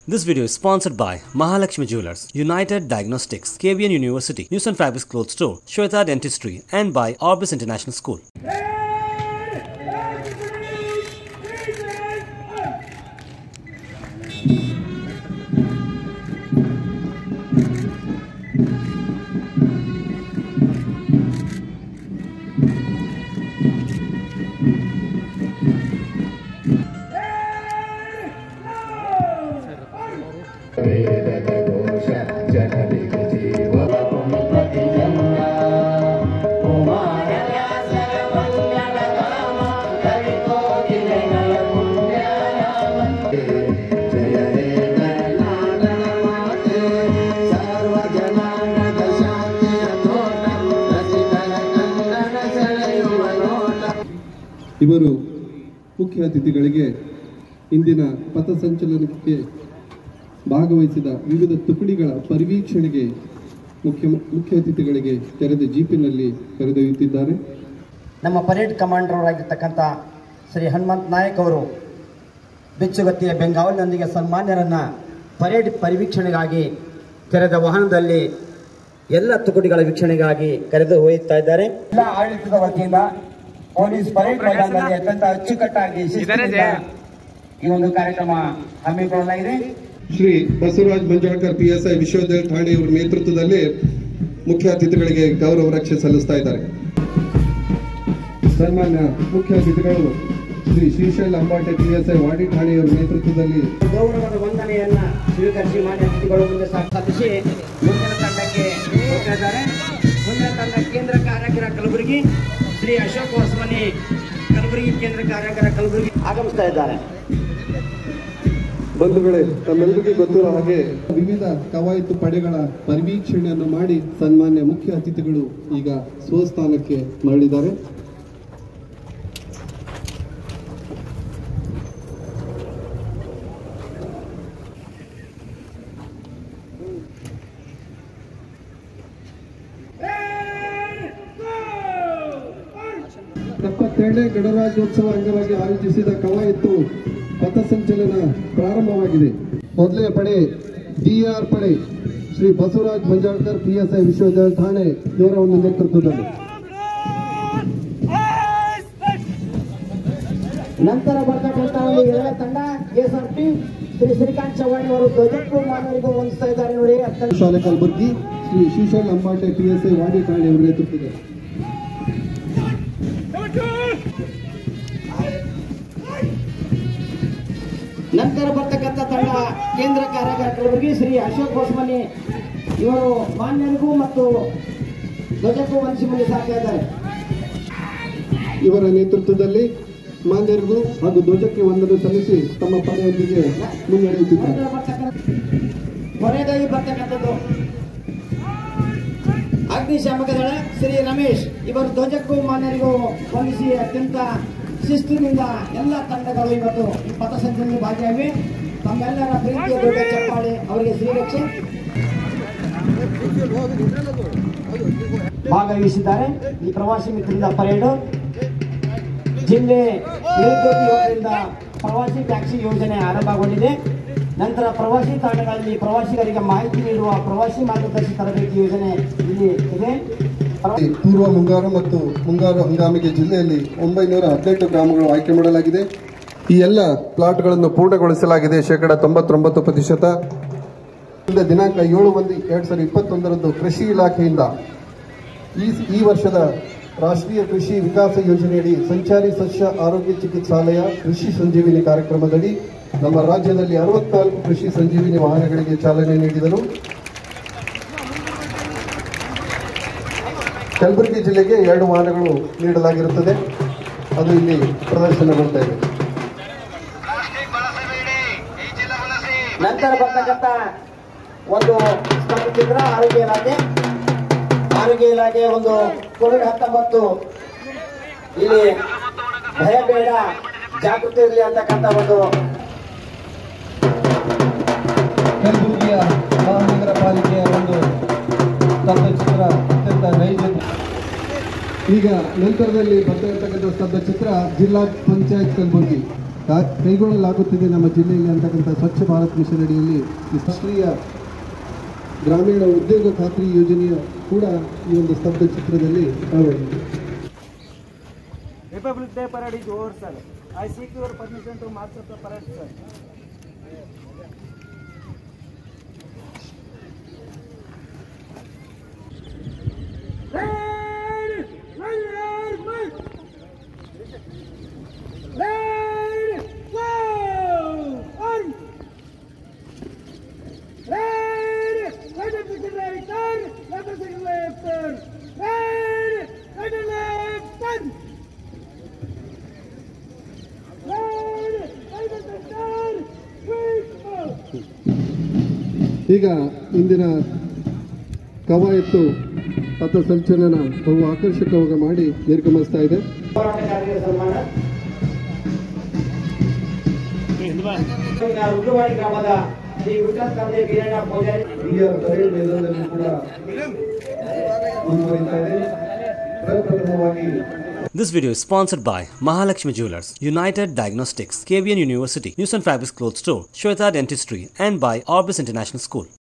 This video is sponsored by Mahalakshmi Jewelers, United Diagnostics, KBN University, News and Fabrics Clothes Store, Shweta Dentistry, and by Orbis International School. ವೇದಘೋಷ ಜನರಿಗೆ ಜೀವ ಕುಂಪತಿಯನ್ನ ಕುಮಾರ ವ್ಯಾಸರ ಮಂಗಲ ನಾಮ ಕವಿಕೋಗಿಲೆಗಳ ಪುಣ್ಯನಾಮ ಜಯ ಹೇ ಕರ್ನಾಟಕ ಮಾತೆ ಸರ್ವ ಜನಾಂಗದ ಶಾಂತಿಯ ತೋಟ ರಸಿಕರ ಕನ್ನಡ ಸೆಳೆಯುವ ನೋಟ ಇವರು ಮುಖ್ಯ ಅತಿಥಿಗಳಿಗೆ ಇಂದಿನ ಪಥಸಂಚಲನಕ್ಕೆ ಭಾಗವಹಿಸಿದ ವಿವಿಧ ತುಕಡಿಗಳ ಪರಿವೀಕ್ಷಣೆಗೆ ಮುಖ್ಯ ಮುಖ್ಯ ಅತಿಥಿಗಳಿಗೆ ತೆರೆದ ಜೀಪಿನಲ್ಲಿ ಕರೆದೊಯ್ಯುತ್ತಿದ್ದಾರೆ ನಮ್ಮ ಪರೇಡ್ ಕಮಾಂಡರ್ ಶ್ರೀ ಹನುಮಂತ್ ನಾಯಕ್ ಅವರು ಬೆಚ್ಚುಗತ್ತಿಯ ಬೆಂಗಾವಲಿನೊಂದಿಗೆ ಸನ್ಮಾನ್ಯರನ್ನ ಪರೇಡ್ ಪರಿವೀಕ್ಷಣೆಗಾಗಿ ತೆರೆದ ವಾಹನದಲ್ಲಿ ಎಲ್ಲ ತುಕಡಿಗಳ ವೀಕ್ಷಣೆಗಾಗಿ ಕರೆದು ಒಯ್ಯುತ್ತಾ ಇದ್ದಾರೆ ಎಲ್ಲ ಆಡಳಿತದ ವತಿಯಿಂದ ಪೊಲೀಸ್ ಪರೇಡ್ ಮೈದಾನದಲ್ಲಿ ಅತ್ಯಂತ ಅಚ್ಚುಕಟ್ಟಾಗಿ ಶಿಸ್ತಿನಿಂದ ಈ ಒಂದು ಕಾರ್ಯಕ್ರಮ ಹಮ್ಮಿಕೊಳ್ಳಲಾಗಿದೆ Shri Basavaraj Manjalkar P S I ವಿಶ್ವವಿದ್ಯಾಲಯ ಠಾಣೆಯವರ ನೇತೃತ್ವದಲ್ಲಿ ಮುಖ್ಯ ಅತಿಥಿಗಳಿಗೆ ಗೌರವ ರಕ್ಷೆ ಸಲ್ಲಿಸ್ತಾ ಇದ್ದಾರೆ ಸನ್ಮಾನ್ಯ ಮುಖ್ಯ ಅತಿಥಿಗಳು Shri Shrishaila Ambate P S I Wadi ಠಾಣೆಯವರ ನೇತೃತ್ವದಲ್ಲಿ ಗೌರವದ ವಂದನೆಯನ್ನ ಸ್ವೀಕರಿಸಿ ಮಾನ್ಯ ಅತಿಥಿಗಳು ಮುಂದೆ ಸಲ್ಲಿಸಿ ಮುಂದಿನ ತಂಡಕ್ಕೆ ಹೋಗ್ತಾ ಇದ್ದಾರೆ ಮುಂದಿನ ತಂಡ ಕೇಂದ್ರ ಕಾರ್ಯಾಗಾರ ಕಲಬುರಗಿ ಶ್ರೀ ಅಶೋಕ್ ಹೊಸಮನಿ ಕಲಬುರಗಿ ಕೇಂದ್ರ ಕಾರ್ಯಾಗಾರ ಕಲಬುರಗಿ ಆಗಮಿಸ್ತಾ ಇದ್ದಾರೆ ಬಂಧುಗಳೇ ತಮ್ಮೆಲ್ಲರಿಗೂ ಗೊತ್ತಿರೋ ಹಾಗೆ ವಿವಿಧ ಕವಾಯತು ಪಡೆಗಳ ಪರಿವೀಕ್ಷಣೆಯನ್ನು ಮಾಡಿ ಸನ್ಮಾನ್ಯ ಮುಖ್ಯ ಅತಿಥಿಗಳು ಈಗ ಸ್ವಸ್ಥಾನಕ್ಕೆ ಮರಳಿದ್ದಾರೆ ಎಪ್ಪತ್ತೆರಡನೇ ಗಣರಾಜ್ಯೋತ್ಸವ ಅಂಗವಾಗಿ ಆಯೋಜಿಸಿದ ಕವಾಯತು ಪಥಸಂಚಲನ ಪ್ರಾರಂಭವಾಗಿದೆ ಮೊದಲನೇ ಪಡೆ ಡಿಆರ್ ಪಡೆ ಶ್ರೀ ಬಸವರಾಜ್ ಮಂಜಾಳ್ಕರ್ ಪಿಎಸ್ಐ ವಿಶ್ವವಿದ್ಯಾಲಯ ಠಾಣೆ ಇವರ ಒಂದು ನೇತೃತ್ವದಲ್ಲಿ ನಂತರ ಬರ್ತಕ್ಕಂಥ ಒಂದು ಎರಡನೇ ತಂಡ ಎಸ್ಆರ್ಪಿ ಶ್ರೀ ಶ್ರೀಕಾಂತ್ ಚವ್ಹಾಣ್ ಅವರು ಧ್ವಜಕ್ಕೂ ಮಾನವರಿಗೂ ವಂದಿಸ್ತಾ ಇದ್ದಾರೆ ನೋಡಿ ಅತ್ಯಂತ ಶಾಲೆ ಕಲಬುರ್ಗಿ ಶ್ರೀ ಶ್ರೀಶೈಲ್ ಅಂಬಾಟೆ ಪಿಎಸ್ಐ ವಾಡಿ ಠಾಣೆ ಅವರ ನೇತೃತ್ವದಲ್ಲಿ ನಂತರ ಬರ್ತಕ್ಕಂಥ ತಂಡ ಕೇಂದ್ರ ಕಾರ್ಯಾಗಾರ ಕಲಬುರಗಿ ಶ್ರೀ ಅಶೋಕ್ ಹೊಸಮನಿ ಇವರು ಮಾನ್ಯರಿಗೂ ಮತ್ತು ಧ್ವಜಕ್ಕೂ ವಂದಿಸಿ ಮುಂದೆ ಸಾಕ್ತಾ ಇದ್ದಾರೆ ಇವರ ನೇತೃತ್ವದಲ್ಲಿ ಮಾನ್ಯರಿಗೂ ಹಾಗೂ ಧ್ವಜಕ್ಕೆ ವಂದನೆ ಸಲ್ಲಿಸಿ ತಮ್ಮ ಪಡೆಯೊಂದಿಗೆ ಮುನ್ನಡೆಯುತ್ತಿದ್ದಾರೆ ನಂತರ ಬರ್ತಕ್ಕಂಥ ಕೊನೆಯದಾಗಿ ಬರ್ತಕ್ಕಂಥದ್ದು ಅಗ್ನಿಶಾಮಕ ದಳ ಶ್ರೀ ರಮೇಶ್ ಇವರು ಧ್ವಜಕ್ಕೂ ಮಾನ್ಯರಿಗೂ ವಂದಿಸಿ ಅತ್ಯಂತ ಶಿಸ್ತಿನಿಂದ ಎಲ್ಲ ತಂಡಗಳು ಇವತ್ತು ಈ ಪಥಸಂಚಲನದಲ್ಲಿ ಭಾಗಿಯಾಗಿವೆ ತಮ್ಮೆಲ್ಲರ ಪ್ರೀತಿಯ ದೊಡ್ಡ ಚಪ್ಪಾಳೆ ಅವರಿಗೆ ಶ್ರೀರಕ್ಷೆ ಭಾಗವಹಿಸಿದ್ದಾರೆ ಈ ಪ್ರವಾಸಿ ಮಿತ್ರರಿಂದ ಪರೇಡ್ ಜಿಲ್ಲೆ ನಿರುದ್ಯೋಗಿ ಯುವಕರಿಂದ ಪ್ರವಾಸಿ ಟ್ಯಾಕ್ಸಿ ಯೋಜನೆ ಆರಂಭಗೊಂಡಿದೆ ನಂತರ ಪ್ರವಾಸಿ ತಾಣಗಳಲ್ಲಿ ಪ್ರವಾಸಿಗರಿಗೆ ಮಾಹಿತಿ ನೀಡುವ ಪ್ರವಾಸಿ ಮಾರ್ಗದರ್ಶಿ ತರಬೇತಿ ಯೋಜನೆ ಇಲ್ಲಿ ಇದೆ ಪ್ರವಾ- ಪೂರ್ವ ಮುಂಗಾರು ಮತ್ತು ಮುಂಗಾರು ಹಂಗಾಮಿಗೆ ಜಿಲ್ಲೆಯಲ್ಲಿ ಒಂಬೈನೂರ ಹದಿನೆಂಟು ಗ್ರಾಮಗಳು ಆಯ್ಕೆ ಮಾಡಲಾಗಿದೆ ಈ ಎಲ್ಲ ಪ್ಲಾಟ್ಗಳನ್ನು ಪೂರ್ಣಗೊಳಿಸಲಾಗಿದೆ ಶೇಕಡ ತೊಂಬತ್ತೊಂಬತ್ತು ಪ್ರತಿಶತ ಇಂದ ದಿನಾಂಕ ಏಳು ಒಂದು ಎರಡ್ ಸಾವಿರದ ಇಪ್ಪತ್ತೊಂದರಂದು ಕೃಷಿ ಇಲಾಖೆಯಿಂದ ಈ ಈ ವರ್ಷದ ರಾಷ್ಟ್ರೀಯ ಕೃಷಿ ವಿಕಾಸ ಯೋಜನೆಯಡಿ ಸಂಚಾರಿ ಸಸ್ಯ ಆರೋಗ್ಯ ಚಿಕಿತ್ಸಾಲಯ ಕೃಷಿ ಸಂಜೀವಿನಿ ಕಾರ್ಯಕ್ರಮದಡಿ ನಮ್ಮ ರಾಜ್ಯದಲ್ಲಿ ಅರವತ್ನಾಲ್ಕು ಕೃಷಿ ಸಂಜೀವಿನಿ ವಾಹನಗಳಿಗೆ ಚಾಲನೆ ನೀಡಿದರು ಕಲಬುರಗಿ ಜಿಲ್ಲೆಗೆ ಎರಡು ವಾಹನಗಳು ನೀಡಲಾಗಿರುತ್ತದೆ ಅದು ಇಲ್ಲಿ ಪ್ರದರ್ಶನಗೊಳ್ತಾ ಇದೆ ನಂತರ ಬರ್ತಕ್ಕಂಥ ಒಂದು ಸ್ತಂಭಚಿತ್ರ ಆರೋಗ್ಯ ಇಲಾಖೆ ಆರೋಗ್ಯ ಇಲಾಖೆ ಒಂದು ಕೋವಿಡ್ ಹತ್ತೊಂಬತ್ತು ಇಲ್ಲಿ ಭಯ ಬೇಡ ಜಾಗೃತಿ ಇರಲಿ ಅಂತಕ್ಕಂಥ ಒಂದು ಕಲಬುರಗಿಯ ಮಹಾನಗರ ಪಾಲಿಕೆಯ ಒಂದು ಸ್ತಬ್ಧಚಿತ್ರ ಅತ್ಯಂತ ನೈಜ ಈಗ ನಂತರದಲ್ಲಿ ಬರ್ತಾ ಇರ್ತಕ್ಕಂಥ ಸ್ತಬ್ಧಚಿತ್ರ ಜಿಲ್ಲಾ ಪಂಚಾಯತ್ ಕಲಬುರಗಿ ಕಾ- ಕೈಗೊಳ್ಳಲಾಗುತ್ತಿದೆ ನಮ್ಮ ಜಿಲ್ಲೆಯಲ್ಲಿ ಅಂತಕ್ಕಂಥ ಸ್ವಚ್ಛ ಭಾರತ್ ಮಿಷನ್ ಅಡಿಯಲ್ಲಿ ಈ ರಾಷ್ಟ್ರೀಯ ಗ್ರಾಮೀಣ ಉದ್ಯೋಗ ಖಾತ್ರಿ ಯೋಜನೆಯ ಕೂಡ ಈ ಒಂದು ಸ್ತಬ್ಧ ಚಿತ್ರದಲ್ಲಿ ಅಳವಡಿಸಿದೆ Republic Day parade is over, sir. I seek your permission to march up the parade, sir. ಈಗ ಇಂದಿನ ಕವಾಯತ್ತು ಪಥಸಂಚಲನ ಬಹು ಆಕರ್ಷಕವಾಗಿ ಮಾಡಿ ನಿರ್ಗಮಿಸ್ತಾ ಇದೆ ಹೋರಾಟಗಾರರಿಗೆ ಸನ್ಮಾನ ರುದ್ರವಾಡಿ ಗ್ರಾಮದ ಶ್ರೀ ವಿಕಾಸ್ ಕಾಂಬೆ ವೀರಣ್ಣ ಪೂಜಾರಿ ಹಿರಿಯ ಪರೇಡ್ ಮೈದಾನದಲ್ಲಿ ಕೂಡ ಮುಂದುವರಿತಾ ಇದೆ ಪ್ರಪ್ರಥಮವಾಗಿ This video is sponsored by Mahalakshmi Jewelers, United Diagnostics, KVN University, News and Fabrics Clothes Store, Shweta Dentistry, and by Orbis International School.